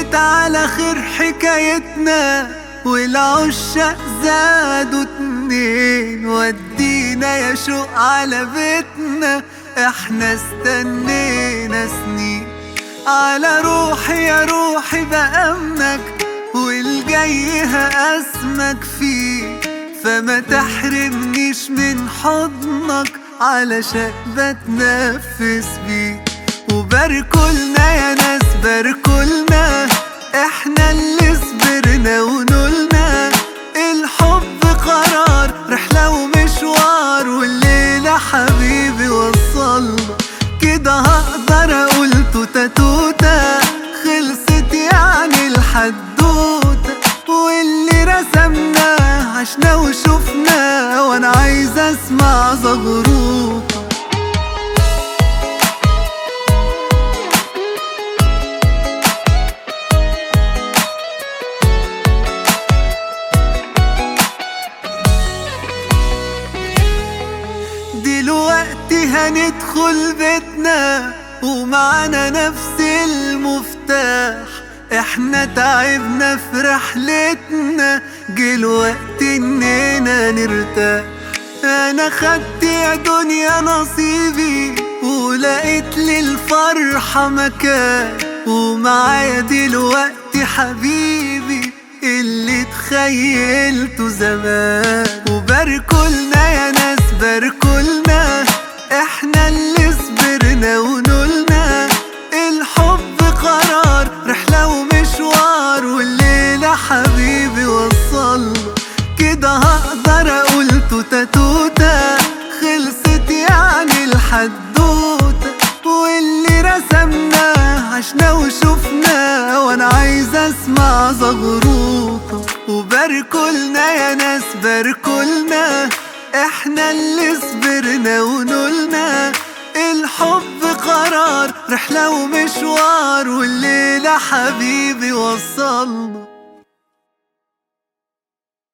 وانتهت على خير حكايتنا والعشاق زادوا اتنين ودينا يا شوق على بيتنا احنا استنينا سنين على روحي يا روحي بأمنك والجاي هقسمك فيه فما تحرمنيش من حضنك علشان بتنفس بيه وباركولنا يا ناس باركولنا احنا اللي صبرنا ونولنا الحب قرار رحلة ومشوار والليلة حبيبي وصلنا كده هقدر اقول توتا توتا خلصت يعني الحدوتة واللي رسمناه عشنا وشفنا وانا عايز اسمع زغروطة دلوقتي هندخل بيتنا ومعنا نفس المفتاح احنا تعبنا في رحلتنا جه الوقت اننا نرتاح انا خدت يا دنيا نصيبي ولقيت لي الفرحة مكان ومعايا دلوقتي حبيبي اللي تخيلته زمان وباركولنا يا ناس باركولنا احنا اللي صبرنا ونولنا الحب قرار رحلة ومشوار والليلة حبيبي وصلنا كده هقدر اقول توتا توتا خلصت يعني الحدوتة واللي رسمناه عشنا وشفنا وانا عايز اسمع زغروطة وباركولنا يا ناس باركولنا احنا اللي صبرنا ونولنا الحب قرار رحلة ومشوار والليلة حبيبي وصلنا